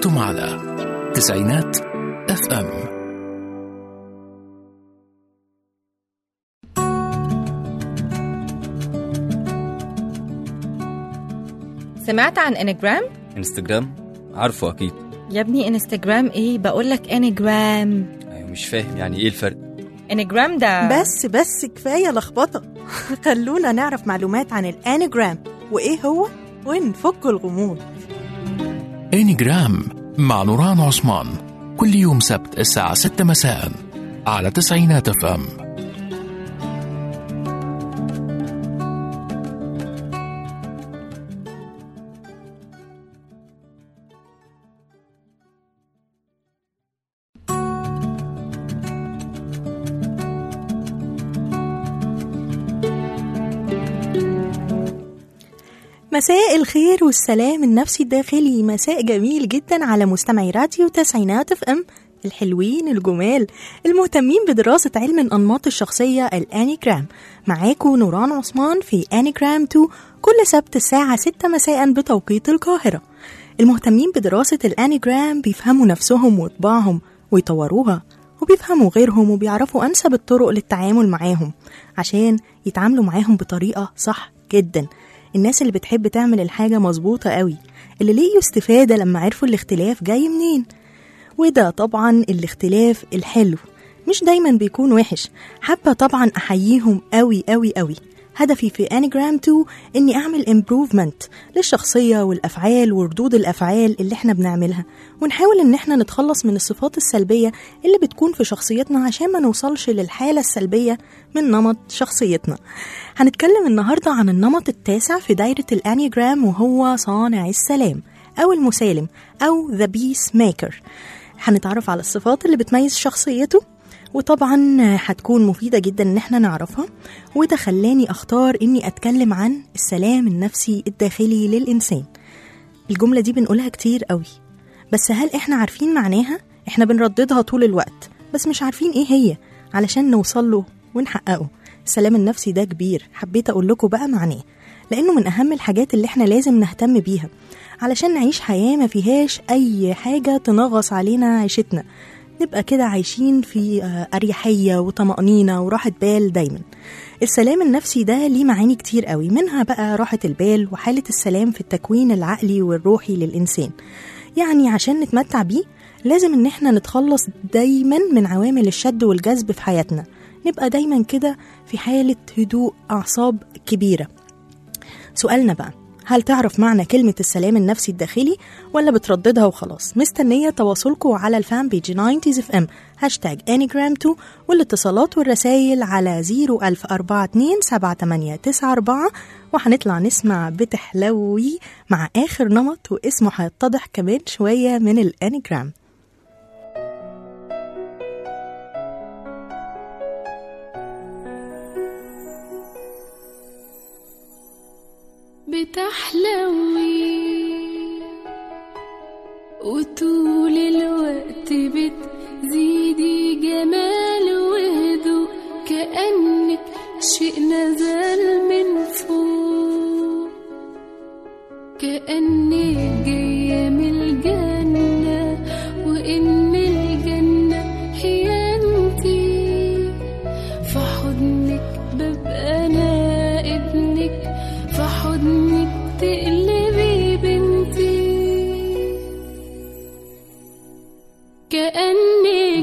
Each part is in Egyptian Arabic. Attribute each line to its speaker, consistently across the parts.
Speaker 1: أنتم على تسعينات اف ام
Speaker 2: سمعت عن انجرام؟
Speaker 3: انستجرام عارفه اكيد
Speaker 2: يا ابني انستجرام ايه بقولك انجرام
Speaker 3: ايوه مش فاهم يعني ايه الفرق
Speaker 2: انجرام ده
Speaker 4: بس بس كفاية لخبطة خلونا نعرف معلومات عن الانيجرام وإيه هو ونفك الغموض
Speaker 1: انيجرام مع نوران عثمان كل يوم سبت الساعة 6 مساء على تسعينات اف ام
Speaker 4: مساء الخير والسلام النفسي الداخلي مساء جميل جدا على مستمعي راديو تسعينات اف ام الحلوين الجمال المهتمين بدراسة علم الأنماط الشخصية الأنيجرام معاكم نوران عثمان في أنيجرام 2 كل سبت الساعة 6 مساء بتوقيت القاهرة المهتمين بدراسة الأنيجرام بيفهموا نفسهم وطباعهم ويطوروها وبيفهموا غيرهم وبيعرفوا أنسب الطرق للتعامل معاهم عشان يتعاملوا معاهم بطريقة صح جدا الناس اللي بتحب تعمل الحاجة مظبوطة قوي اللي لقيوا استفادة لما عرفوا الاختلاف جاي منين وده طبعا الاختلاف الحلو مش دايما بيكون وحش حابة طبعا أحييهم قوي قوي قوي هدفي في انيجرام 2 اني اعمل امبروفمنت للشخصيه والافعال وردود الافعال اللي احنا بنعملها ونحاول ان احنا نتخلص من الصفات السلبيه اللي بتكون في شخصيتنا عشان ما نوصلش للحاله السلبيه من نمط شخصيتنا هنتكلم النهارده عن النمط التاسع في دايره الانيجرام وهو صانع السلام او المسالم او ذا بيس ميكر هنتعرف على الصفات اللي بتميز شخصيته وطبعا هتكون مفيدة جدا ان احنا نعرفها وده خلاني اختار اني اتكلم عن السلام النفسي الداخلي للانسان الجملة دي بنقولها كتير قوي بس هل احنا عارفين معناها؟ احنا بنرددها طول الوقت بس مش عارفين ايه هي علشان نوصل له ونحققه السلام النفسي ده كبير حبيت اقول لكم بقى معناه لانه من اهم الحاجات اللي احنا لازم نهتم بيها علشان نعيش حياة ما فيهاش اي حاجة تنغص علينا عيشتنا نبقى كده عايشين في أريحية وطمأنينة وراحة بال دايما السلام النفسي ده ليه معاني كتير قوي منها بقى راحة البال وحالة السلام في التكوين العقلي والروحي للإنسان يعني عشان نتمتع بيه لازم ان احنا نتخلص دايما من عوامل الشد والجذب في حياتنا نبقى دايما كده في حالة هدوء أعصاب كبيرة سؤالنا بقى هل تعرف معنى كلمة السلام النفسي الداخلي ولا بترددها وخلاص مستنية تواصلكم على الفان بيج 90 اف ام هاشتاج انيجرام 2 والاتصالات والرسايل على 01042 وهنطلع نسمع بتحلوي مع آخر نمط واسمه هيتضح كمان شوية من الانيجرام
Speaker 5: بتحلوي وطول الوقت بتزيدي جمال وهدوء كأنك شيء نزل من فوق كأنك جاية من الجنة وإن الجنة هي انتي في حضنك ببقى أنا ابنك في حضنك تقلبي بنتي كأنك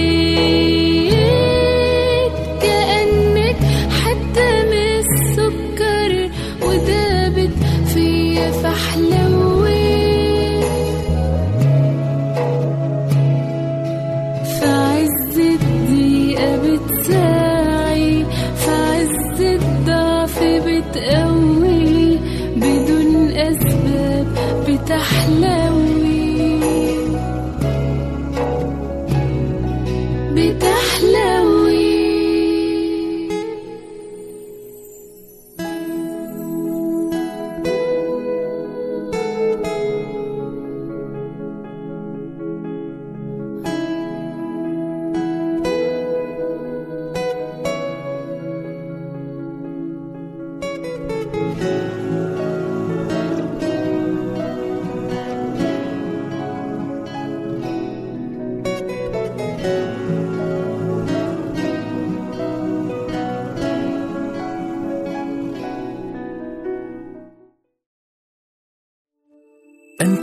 Speaker 5: بيت كأنك حتى من السكر ودابت فيا فحلويت في عز الضيقة بتساعي في عز الضعف بتقوي بدون أسباب بتحلوي بتحلوي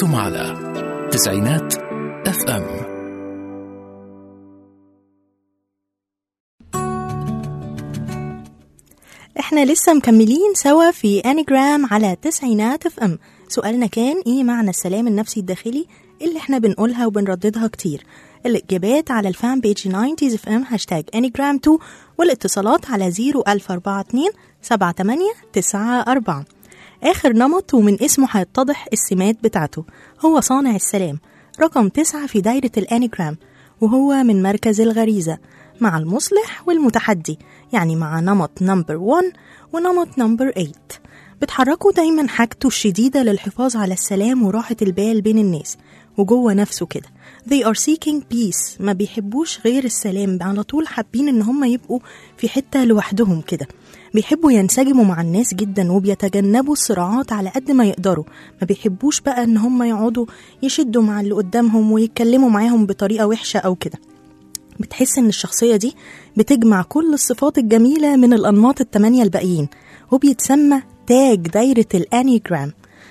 Speaker 1: أنتم على تسعينات اف ام
Speaker 4: احنا لسه مكملين سوا في انيجرام على تسعينات اف ام سؤالنا كان ايه معنى السلام النفسي الداخلي اللي احنا بنقولها وبنرددها كتير الاجابات على الفان بيج 90 اف ام هاشتاج انيجرام 2 والاتصالات على 01042 7894 اخر نمط ومن اسمه هيتضح السمات بتاعته هو صانع السلام رقم تسعة في دايرة الانيجرام وهو من مركز الغريزة مع المصلح والمتحدي يعني مع نمط نمبر 1 ونمط نمبر 8 بتحركوا دايما حاجته الشديدة للحفاظ على السلام وراحة البال بين الناس وجوه نفسه كده they are seeking peace ما بيحبوش غير السلام على طول حابين ان هم يبقوا في حتة لوحدهم كده بيحبوا ينسجموا مع الناس جدا وبيتجنبوا الصراعات على قد ما يقدروا ما بيحبوش بقى ان هم يقعدوا يشدوا مع اللي قدامهم ويتكلموا معاهم بطريقة وحشة او كده بتحس ان الشخصية دي بتجمع كل الصفات الجميلة من الأنماط التمانية الباقيين وبيتسمى تاج دايرة الأنيجرام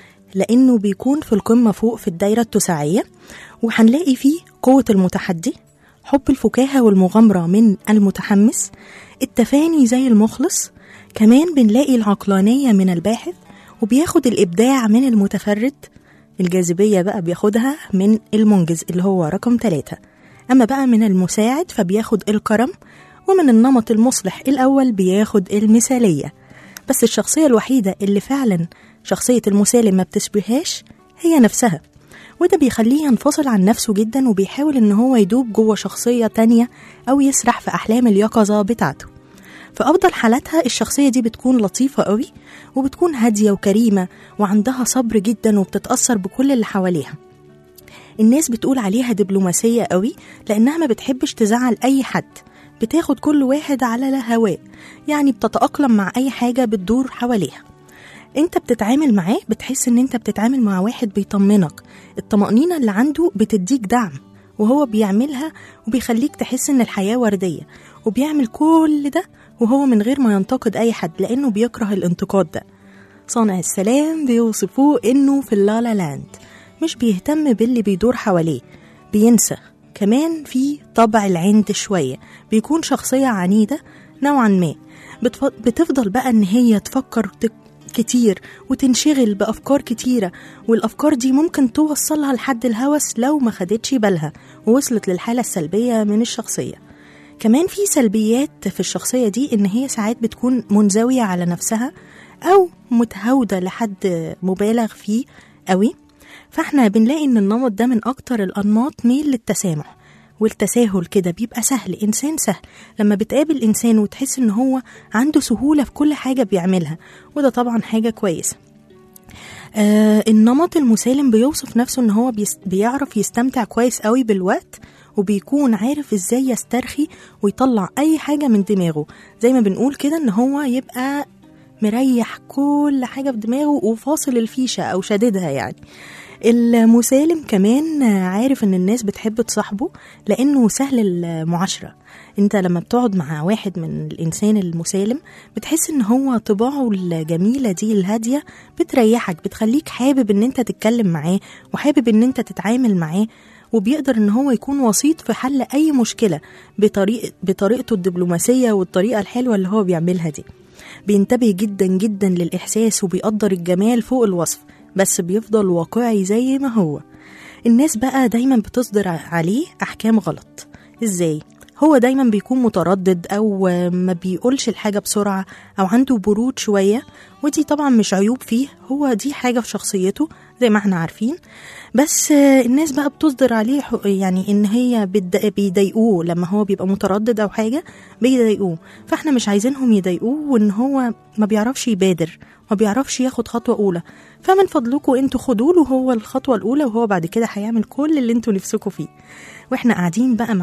Speaker 4: لأنه بيكون في القمة فوق في الدايرة التساعية وهنلاقي فيه قوة المتحدي حب الفكاهة والمغامرة من المتحمس التفاني زي المخلص كمان بنلاقي العقلانية من الباحث وبياخد الإبداع من المتفرد الجاذبية بقى بياخدها من المنجز اللي هو رقم ثلاثة أما بقى من المساعد فبياخد الكرم ومن النمط المصلح الأول بياخد المثالية بس الشخصية الوحيدة اللي فعلا شخصية المسالم ما بتشبههاش هي نفسها وده بيخليه ينفصل عن نفسه جدا وبيحاول ان هو يدوب جوه شخصية تانية أو يسرح في أحلام اليقظة بتاعته في أفضل حالاتها الشخصية دي بتكون لطيفة قوي وبتكون هادية وكريمة وعندها صبر جدا وبتتأثر بكل اللي حواليها الناس بتقول عليها دبلوماسية قوي لأنها ما بتحبش تزعل أي حد بتاخد كل واحد على هواه يعني بتتأقلم مع أي حاجة بتدور حواليها انت بتتعامل معاه بتحس ان انت بتتعامل مع واحد بيطمنك الطمأنينة اللي عنده بتديك دعم وهو بيعملها وبيخليك تحس ان الحياة وردية وبيعمل كل ده وهو من غير ما ينتقد اي حد لانه بيكره الانتقاد ده صانع السلام بيوصفوه انه في اللالا لاند مش بيهتم باللي بيدور حواليه بينسى كمان في طبع العند شوية بيكون شخصية عنيدة نوعا ما بتف... بتفضل بقى ان هي تفكر تك... كتير وتنشغل بأفكار كتيرة والأفكار دي ممكن توصلها لحد الهوس لو ما خدتش بالها ووصلت للحالة السلبية من الشخصية كمان في سلبيات في الشخصية دي إن هي ساعات بتكون منزوية على نفسها أو متهاودة لحد مبالغ فيه قوي فاحنا بنلاقي إن النمط ده من أكتر الأنماط ميل للتسامح والتساهل كده بيبقى سهل إنسان سهل لما بتقابل إنسان وتحس إن هو عنده سهولة في كل حاجة بيعملها وده طبعا حاجة كويسة آه النمط المسالم بيوصف نفسه ان هو بيس بيعرف يستمتع كويس قوي بالوقت وبيكون عارف ازاي يسترخي ويطلع اي حاجة من دماغه زي ما بنقول كده ان هو يبقى مريح كل حاجة في دماغه وفاصل الفيشة او شاددها يعني المسالم كمان عارف ان الناس بتحب تصاحبه لانه سهل المعاشره انت لما بتقعد مع واحد من الانسان المسالم بتحس ان هو طباعه الجميله دي الهاديه بتريحك بتخليك حابب ان انت تتكلم معاه وحابب ان انت تتعامل معاه وبيقدر ان هو يكون وسيط في حل اي مشكله بطريقه بطريقته الدبلوماسيه والطريقه الحلوه اللي هو بيعملها دي بينتبه جدا جدا للاحساس وبيقدر الجمال فوق الوصف بس بيفضل واقعي زي ما هو الناس بقى دايما بتصدر عليه احكام غلط ازاي هو دايما بيكون متردد او ما بيقولش الحاجه بسرعه او عنده برود شويه ودي طبعا مش عيوب فيه هو دي حاجه في شخصيته زي ما احنا عارفين بس الناس بقى بتصدر عليه يعني ان هي بيضايقوه لما هو بيبقى متردد او حاجه بيضايقوه فاحنا مش عايزينهم يضايقوه وان هو ما بيعرفش يبادر ما بيعرفش ياخد خطوه اولى فمن فضلكم انتوا خدوا له هو الخطوه الاولى وهو بعد كده هيعمل كل اللي انتوا نفسكم فيه واحنا قاعدين بقى معاه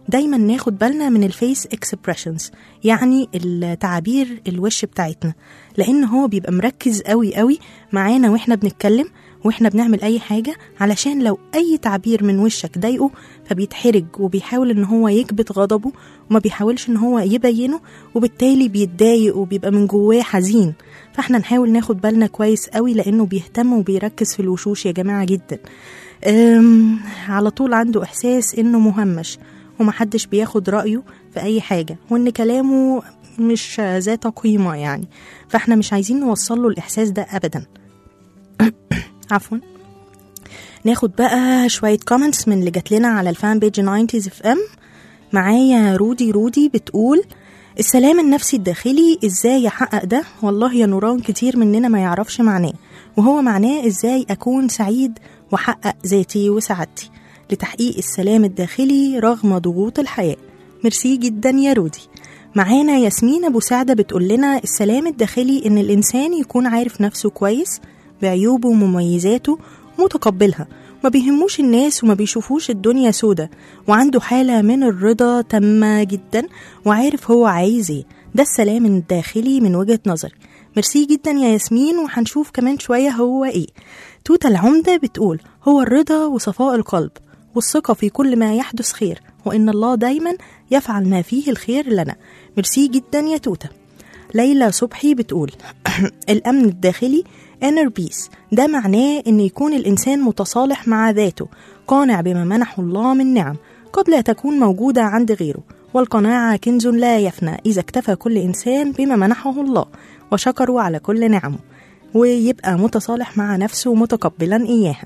Speaker 4: دايما ناخد بالنا من الفيس اكسبريشنز يعني التعابير الوش بتاعتنا لان هو بيبقى مركز قوي قوي معانا واحنا بنتكلم واحنا بنعمل اي حاجه علشان لو اي تعبير من وشك ضايقه فبيتحرج وبيحاول ان هو يكبت غضبه وما بيحاولش ان هو يبينه وبالتالي بيتضايق وبيبقى من جواه حزين فاحنا نحاول ناخد بالنا كويس قوي لانه بيهتم وبيركز في الوشوش يا جماعه جدا أم، على طول عنده احساس انه مهمش ومحدش بياخد رايه في اي حاجه وان كلامه مش ذات قيمه يعني فاحنا مش عايزين نوصل له الاحساس ده ابدا عفوا ناخد بقى شوية كومنتس من اللي جات لنا على الفان بيج 90 اف ام معايا رودي رودي بتقول السلام النفسي الداخلي ازاي احقق ده والله يا نوران كتير مننا ما يعرفش معناه وهو معناه ازاي اكون سعيد واحقق ذاتي وسعادتي لتحقيق السلام الداخلي رغم ضغوط الحياة ميرسي جدا يا رودي معانا ياسمين ابو سعده بتقول لنا السلام الداخلي ان الانسان يكون عارف نفسه كويس بعيوبه ومميزاته متقبلها ما بيهموش الناس وما بيشوفوش الدنيا سودة وعنده حالة من الرضا تامة جدا وعارف هو عايز ايه ده السلام الداخلي من وجهة نظري ميرسي جدا يا ياسمين وهنشوف كمان شوية هو ايه توتا العمدة بتقول هو الرضا وصفاء القلب والثقة في كل ما يحدث خير وإن الله دايما يفعل ما فيه الخير لنا ميرسي جدا يا توتا ليلى صبحي بتقول الأمن الداخلي inner peace ده معناه إن يكون الإنسان متصالح مع ذاته قانع بما منحه الله من نعم قد لا تكون موجودة عند غيره والقناعة كنز لا يفنى إذا اكتفى كل إنسان بما منحه الله وشكروا على كل نعمه ويبقى متصالح مع نفسه متقبلا إياها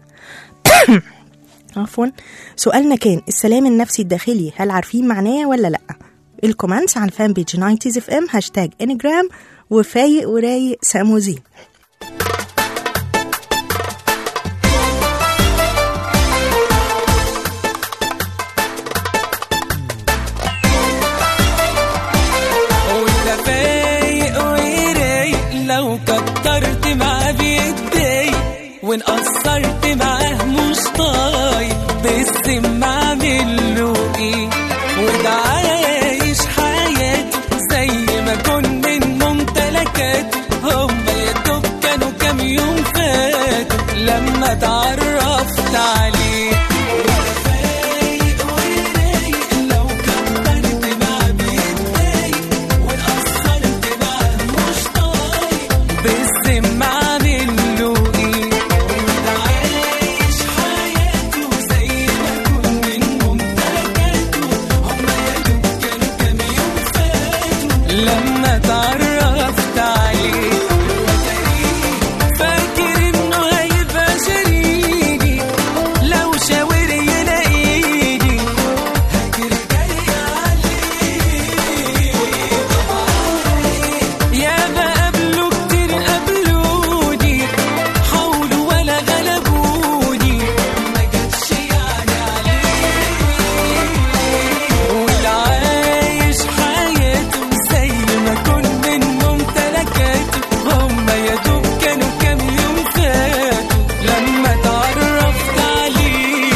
Speaker 4: عفوا سؤالنا كان السلام النفسي الداخلي هل عارفين معناه ولا لأ الكومنتس على الفان بيج 90 اف ام هاشتاج انجرام وفايق ورايق ساموزي
Speaker 6: وانت فايق ورايق لو كترت معاه بيتضايق وان قصرت معاه مش طايق بالذمة اعمل له ايه وده عايش حياته زي ما كن من ممتلكاته هما يا دوب كانوا كام يوم فاتوا لما اتعرفت عليه وانت فايق ورايق لو كترت معاه بيتضايق واتأثرت معاه مش طايق بالذمة اعمل له ايه وده عايش حياته زي ما كن من ممتلكاته هما يا دوب كانوا كام يوم فاتوا لما اتعرفت عليه فاكر انه هيبقى شريكي لو شاور يلاقيني هجري جاي عليه يا ما قابلوا كتير قابلوني حاولوا ولا غلبوني ما جاتش يعني عليه واللي عايش حياته زي ما كن من ممتلكاته هما يا دوب كانوا كام يوم فاتوا لما اتعرفت عليه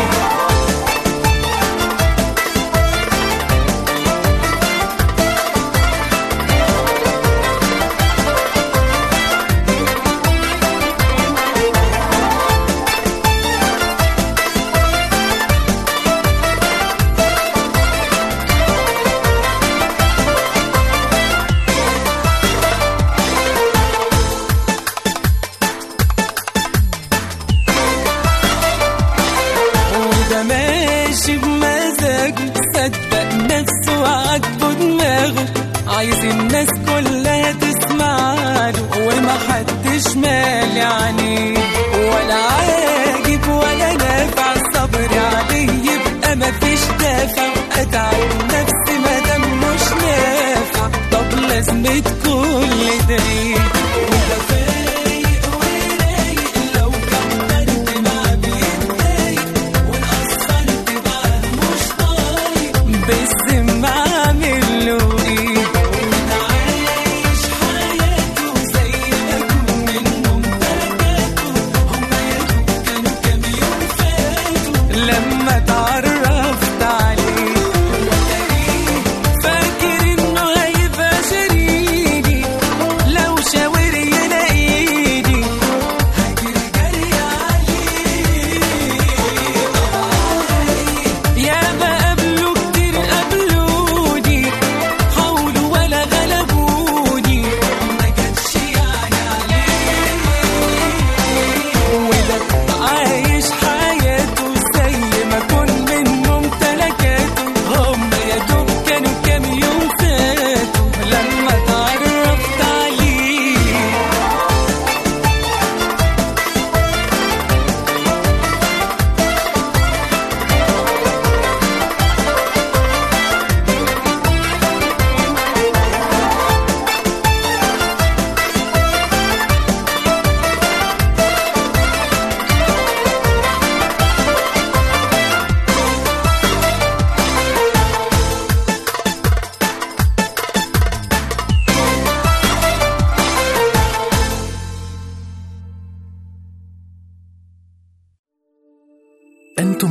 Speaker 6: وده ماشي بمزاجه صدق نفسه وعاجبه دماغه عايز الناس كلها تسمع له وما حدش مالي عليه ولا عاجب ولا نافع الصبر عليه يبقى مفيش دافع اتعب نفسي مادام مش نافع طب لازمة كل ده ايه وده فايق ورايق لو كملت معاه بيتضايق وانقصرت معاه مش طايق بالذمة اعمل له ايه وده عايش حياته زي ما يكون من ممتلكاته هما يا دوب كانوا كام يوم فاتوا لما اتعرفت عليه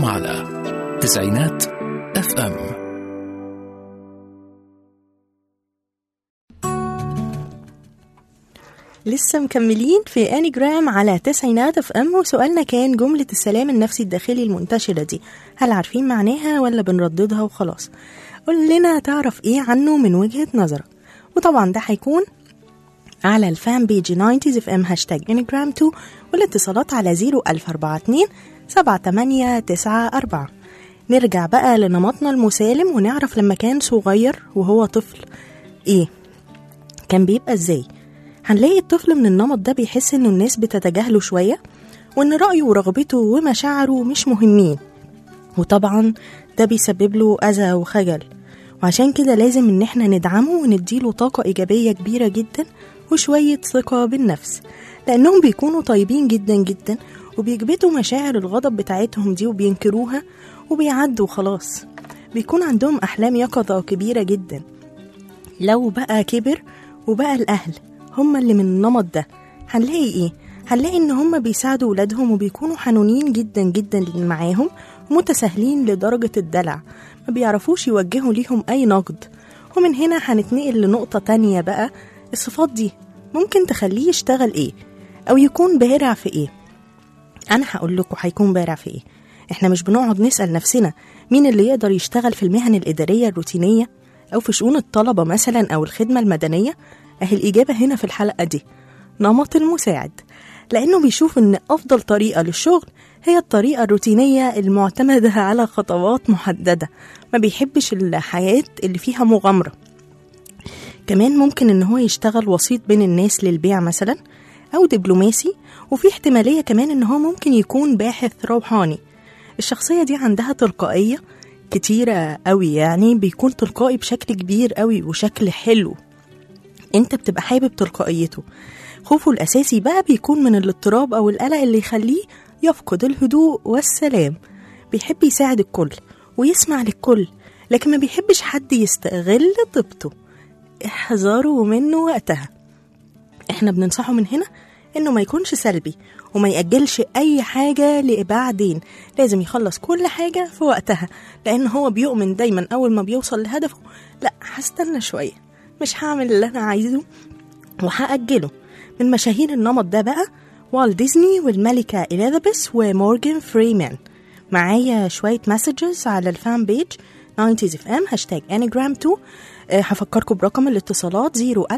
Speaker 1: معاكم على تسعينات اف ام
Speaker 4: لسه مكملين في انيجرام على تسعينات اف ام وسؤالنا كان جملة السلام النفسي الداخلي المنتشرة دي هل عارفين معناها ولا بنرددها وخلاص قول لنا تعرف ايه عنه من وجهة نظرك وطبعا ده هيكون على الفان بيج 90 اف ام هاشتاج انيجرام 2 والاتصالات على 0142 7894 نرجع بقى لنمطنا المسالم ونعرف لما كان صغير وهو طفل ايه كان بيبقى ازاي هنلاقي الطفل من النمط ده بيحس انه الناس بتتجاهله شوية وان رأيه ورغبته ومشاعره مش مهمين وطبعا ده بيسبب له أذى وخجل وعشان كده لازم ان احنا ندعمه ونديله طاقة إيجابية كبيرة جدا وشوية ثقة بالنفس لأنهم بيكونوا طيبين جدا جدا وبيكبتوا مشاعر الغضب بتاعتهم دي وبينكروها وبيعدوا خلاص بيكون عندهم أحلام يقظة كبيرة جدا لو بقى كبر وبقى الأهل هما اللي من النمط ده هنلاقي ايه؟ هنلاقي ان هما بيساعدوا ولادهم وبيكونوا حنونين جدا جدا معاهم ومتساهلين لدرجة الدلع ما بيعرفوش يوجهوا ليهم أي نقد ومن هنا هنتنقل لنقطة تانية بقى الصفات دي ممكن تخليه يشتغل ايه أو يكون بارع في ايه أنا هقول لكم هيكون بارع في ايه احنا مش بنقعد نسأل نفسنا مين اللي يقدر يشتغل في المهن الإدارية الروتينية أو في شؤون الطلبة مثلا أو الخدمة المدنية أهي الإجابة هنا في الحلقة دي نمط المساعد لأنه بيشوف إن أفضل طريقة للشغل هي الطريقة الروتينية المعتمدة على خطوات محددة ما بيحبش الحياة اللي فيها مغامرة كمان ممكن إن هو يشتغل وسيط بين الناس للبيع مثلا أو دبلوماسي وفي احتمالية كمان إن هو ممكن يكون باحث روحاني الشخصية دي عندها تلقائية كتيرة قوي يعني بيكون تلقائي بشكل كبير قوي وشكل حلو انت بتبقى حابب تلقائيته خوفه الأساسي بقى بيكون من الاضطراب أو القلق اللي يخليه يفقد الهدوء والسلام بيحب يساعد الكل ويسمع للكل لكن ما بيحبش حد يستغل طيبته احذروا منه وقتها احنا بننصحه من هنا انه ما يكونش سلبي وما يأجلش اي حاجة لبعدين لازم يخلص كل حاجة في وقتها لان هو بيؤمن دايما اول ما بيوصل لهدفه لا هستنى شوية مش هعمل اللي انا عايزه وهأجله من مشاهير النمط ده بقى والت ديزني والملكة إليزابيث ومورجان فريمان معايا شوية مسجز على الفان بيج 90 اف ام هاشتاج انيجرام 2 أه هفكركم برقم الاتصالات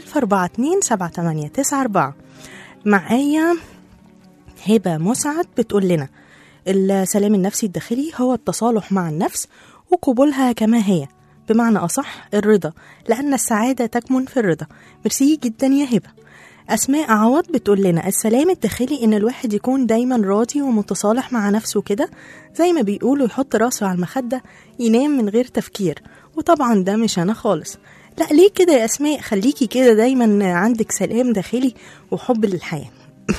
Speaker 4: 010427894 معايا هبة مسعد بتقول لنا السلام النفسي الداخلي هو التصالح مع النفس وقبولها كما هي بمعنى أصح الرضا لأن السعادة تكمن في الرضا ميرسي جدا يا هبة أسماء عوض بتقول لنا السلام الداخلي إن الواحد يكون دايما راضي ومتصالح مع نفسه كده زي ما بيقولوا يحط راسه على المخدة ينام من غير تفكير وطبعا ده مش أنا خالص لا ليه كده يا أسماء خليكي كده دايما عندك سلام داخلي وحب للحياة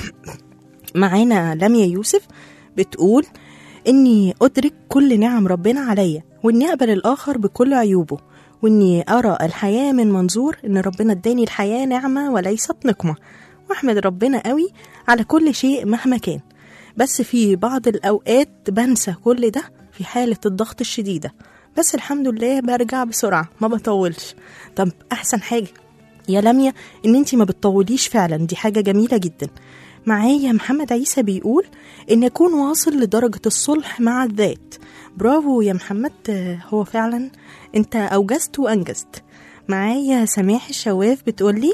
Speaker 4: معانا لميا يوسف بتقول إني أدرك كل نعم ربنا عليا وإني أقبل الآخر بكل عيوبه وإني أرى الحياة من منظور إن ربنا اداني الحياة نعمة وليست نقمة وأحمد ربنا قوي على كل شيء مهما كان بس في بعض الأوقات بنسى كل ده في حالة الضغط الشديدة بس الحمد لله برجع بسرعة ما بطولش طب أحسن حاجة يا لميا إن أنتي ما بتطوليش فعلا دي حاجة جميلة جدا معايا محمد عيسى بيقول إن أكون واصل لدرجة الصلح مع الذات برافو يا محمد هو فعلا أنت أوجزت وأنجزت معايا سماح الشواف بتقولي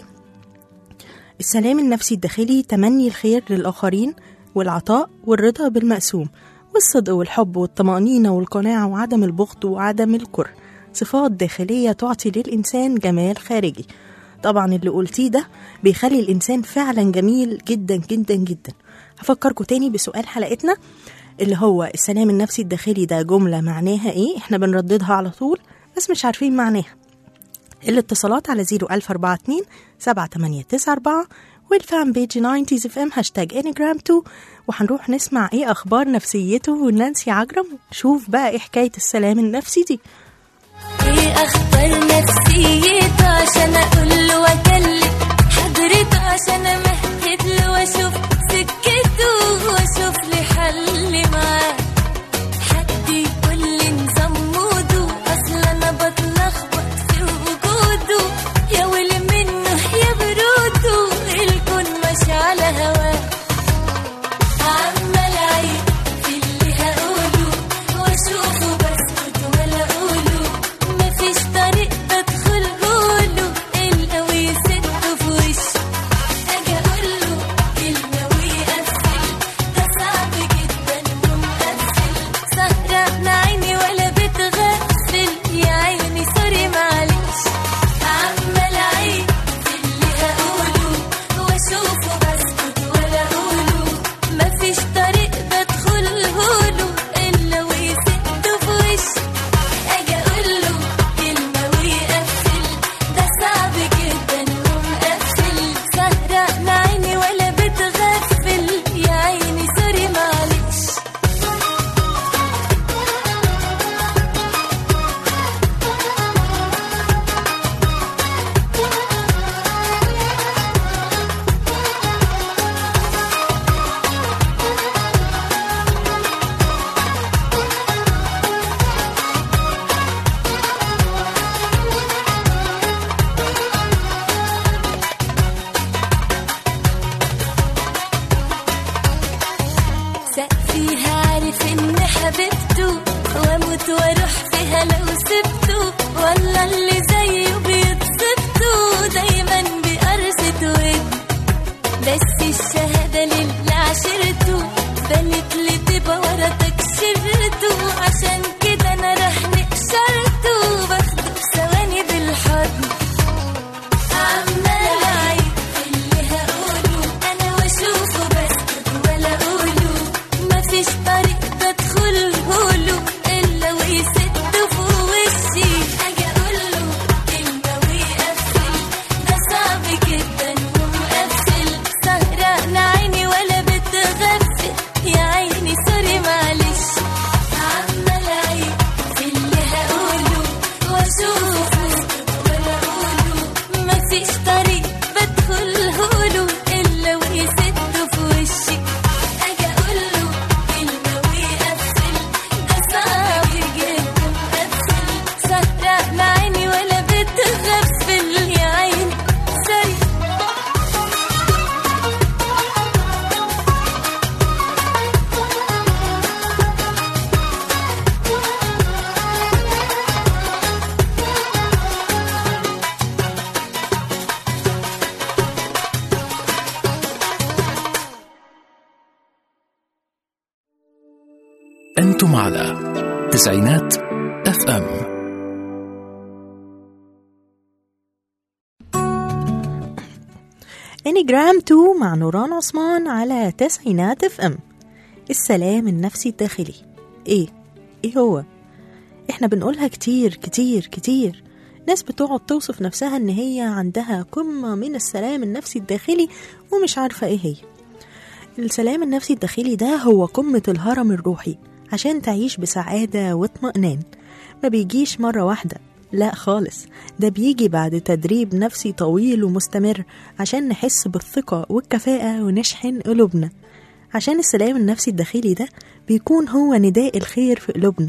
Speaker 4: السلام النفسي الداخلي تمني الخير للآخرين والعطاء والرضا بالمقسوم والصدق والحب والطمأنينة والقناعة وعدم البغض وعدم الكره صفات داخلية تعطي للإنسان جمال خارجي طبعا اللي قلتيه ده بيخلي الإنسان فعلا جميل جدا جدا جدا هفكركم تاني بسؤال حلقتنا اللي هو السلام النفسي الداخلي ده جملة معناها ايه احنا بنرددها على طول بس مش عارفين معناها الاتصالات على 01042 7894 والفان بيج 90 اف ام هاشتاج انيجرام 2 وهنروح نسمع ايه اخبار نفسيته ونانسي عجرم شوف بقى ايه حكايه السلام النفسي دي
Speaker 5: ايه اخبار نفسيته عشان اقول له واكلم حضرته عشان امهد له واشوف سكته واشوف لي حل معاه حد ساق فيها عارف ان حبيبته واموت واروح فيها لو سبته ولا اللي زيه بيتصفته دايما بأرزة ود بس الشهادة للي عشرته بنت لي تبقى ورا تكشرته عشان كده انا راح نقشرته باخده في ثواني بالحضن عمال اعيد في اللي هقوله انا واشوفه بسكت ولا اقوله مفيش طريق بدخله له الا ويسد في وشي اجي اقوله كلمه ويقفل ده صعب جدا ومقفل سهران عيني ولا بتغفل يا عيني سوري معلش عمال اعيد في اللي هقوله واشوفه ولا اقوله مفيش طريق بدخله له الا ويسد في وشي اجي اقوله كلمه ويقفل ده صعب جدا مقفل سهران عيني ولا بتغفل يا عيني سوري
Speaker 1: أنتم على تسعينات اف ام
Speaker 4: انيجرام 2 مع نوران عثمان على تسعينات اف ام السلام النفسي الداخلي ايه ايه هو احنا بنقولها كتير كتير كتير ناس بتقعد توصف نفسها ان هي عندها قمة من السلام النفسي الداخلي ومش عارفة ايه هي السلام النفسي الداخلي ده هو قمة الهرم الروحي عشان تعيش بسعادة واطمئنان ما بيجيش مرة واحدة لا خالص ده بيجي بعد تدريب نفسي طويل ومستمر عشان نحس بالثقة والكفاءة ونشحن قلوبنا عشان السلام النفسي الداخلي ده بيكون هو نداء الخير في قلوبنا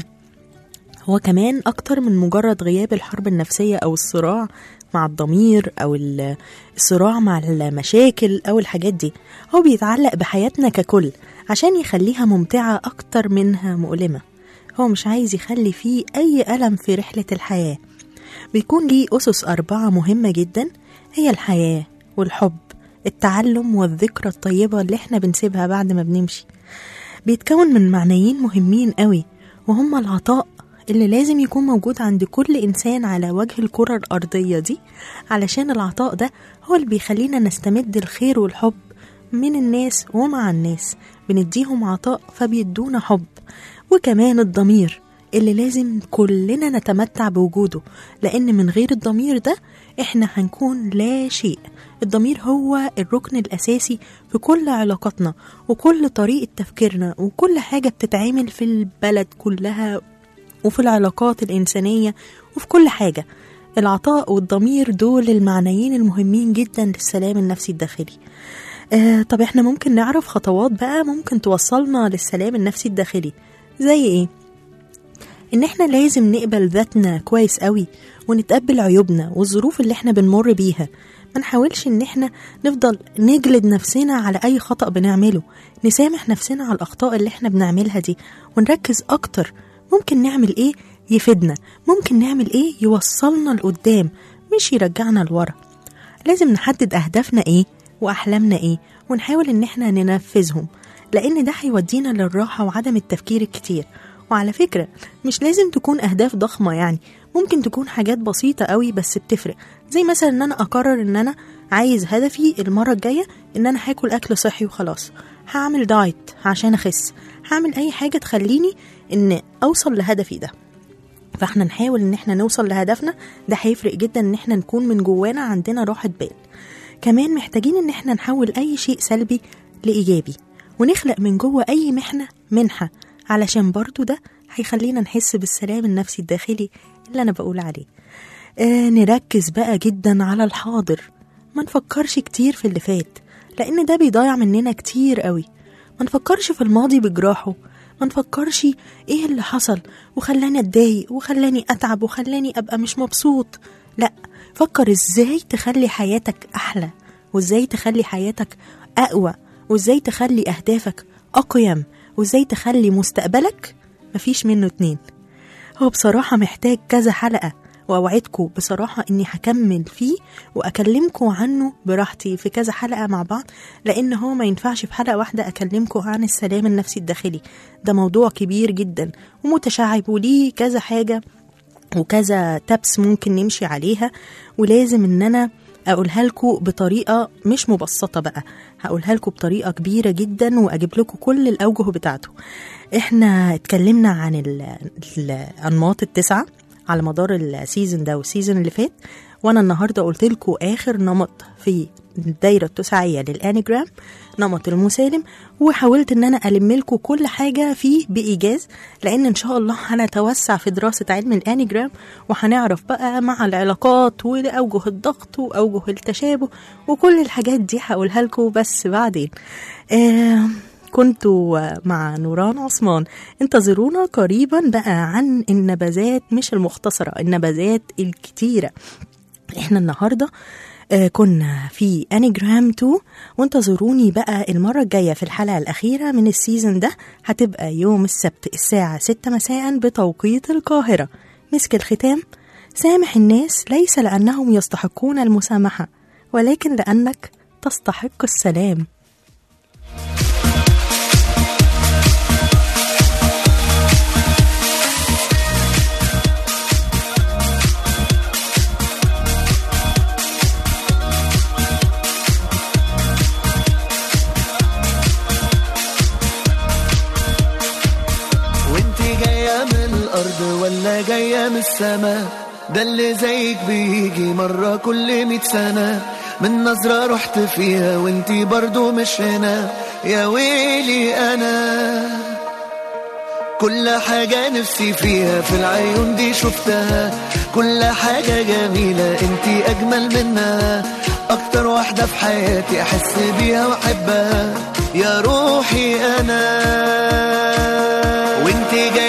Speaker 4: هو كمان أكتر من مجرد غياب الحرب النفسية أو الصراع مع الضمير أو ال- الصراع مع المشاكل أو الحاجات دي هو بيتعلق بحياتنا ككل عشان يخليها ممتعة أكتر منها مؤلمة هو مش عايز يخلي فيه أي ألم في رحلة الحياة بيكون ليه أسس أربعة مهمة جدا هي الحياة والحب التعلم والذكرى الطيبة اللي احنا بنسيبها بعد ما بنمشي بيتكون من معنيين مهمين قوي وهما العطاء اللي لازم يكون موجود عند كل إنسان على وجه الكرة الأرضية دي علشان العطاء ده هو اللي بيخلينا نستمد الخير والحب من الناس ومع الناس بنديهم عطاء فبيدونا حب وكمان الضمير اللي لازم كلنا نتمتع بوجوده لأن من غير الضمير ده احنا هنكون لا شيء الضمير هو الركن الأساسي في كل علاقاتنا وكل طريقة تفكيرنا وكل حاجة بتتعمل في البلد كلها وفي العلاقات الإنسانية وفي كل حاجة العطاء والضمير دول المعنيين المهمين جدا للسلام النفسي الداخلي آه طب احنا ممكن نعرف خطوات بقى ممكن توصلنا للسلام النفسي الداخلي زي ايه ان احنا لازم نقبل ذاتنا كويس قوي ونتقبل عيوبنا والظروف اللي احنا بنمر بيها ما نحاولش ان احنا نفضل نجلد نفسنا على اي خطأ بنعمله نسامح نفسنا على الاخطاء اللي احنا بنعملها دي ونركز اكتر ممكن نعمل ايه يفيدنا ممكن نعمل ايه يوصلنا لقدام مش يرجعنا لورا لازم نحدد اهدافنا ايه واحلامنا ايه ونحاول ان احنا ننفذهم لان ده هيودينا للراحه وعدم التفكير الكتير وعلى فكره مش لازم تكون اهداف ضخمه يعني ممكن تكون حاجات بسيطه قوي بس بتفرق زي مثلا ان انا اقرر ان انا عايز هدفي المره الجايه ان انا هاكل اكل صحي وخلاص هعمل دايت عشان اخس هعمل اي حاجه تخليني ان اوصل لهدفي ده فاحنا نحاول ان احنا نوصل لهدفنا ده هيفرق جدا ان احنا نكون من جوانا عندنا راحة بال كمان محتاجين ان احنا نحول اي شيء سلبي لايجابي ونخلق من جوه اي محنة منحة علشان برضو ده هيخلينا نحس بالسلام النفسي الداخلي اللي انا بقول عليه آه نركز بقى جدا على الحاضر ما نفكرش كتير في اللي فات لان ده بيضيع مننا كتير قوي ما نفكرش في الماضي بجراحه ما نفكرش ايه اللي حصل وخلاني اتضايق وخلاني اتعب وخلاني ابقى مش مبسوط لا فكر ازاي تخلي حياتك احلى وازاي تخلي حياتك اقوى وازاي تخلي اهدافك اقيم وازاي تخلي مستقبلك مفيش منه اتنين هو بصراحة محتاج كذا حلقة وأوعدكم بصراحة إني هكمل فيه وأكلمكم عنه براحتي في كذا حلقة مع بعض لأن هو ما ينفعش في حلقة واحدة أكلمكم عن السلام النفسي الداخلي ده موضوع كبير جدا ومتشعب وليه كذا حاجة وكذا تبس ممكن نمشي عليها ولازم ان انا اقولها لكم بطريقه مش مبسطه بقى هقولها لكم بطريقه كبيره جدا واجيب لكم كل الاوجه بتاعته احنا اتكلمنا عن ال- الانماط التسعه على مدار السيزون ده والسيزون اللي فات وانا النهارده قلت لكم اخر نمط في الدايره التسعيه للانيجرام نمط المسالم وحاولت ان انا الم لكم كل حاجه فيه بايجاز لان ان شاء الله هنتوسع في دراسه علم الانيجرام وهنعرف بقى مع العلاقات واوجه الضغط واوجه التشابه وكل الحاجات دي هقولها لكم بس بعدين آه كنت مع نوران عثمان انتظرونا قريبا بقى عن النبذات مش المختصرة النبذات الكتيرة احنا النهاردة آه، كنا في انيجرام 2 وانتظروني بقى المرة الجاية في الحلقة الأخيرة من السيزون ده هتبقى يوم السبت الساعة 6 مساء بتوقيت القاهرة مسك الختام سامح الناس ليس لأنهم يستحقون المسامحة ولكن لأنك تستحق السلام
Speaker 7: وانت جاية من الأرض ولا جاية من السماء ده اللي زيك بيجي مرة كل مية سنة من نظرة رحت فيها وانت برضو مش هنا يا ويلي أنا كل حاجة نفسي فيها في العيون دي شفتها كل حاجة جميلة انتي أجمل منها أكتر واحدة في حياتي أحس بيها وأحبها يا روحي أنا وانتي جاية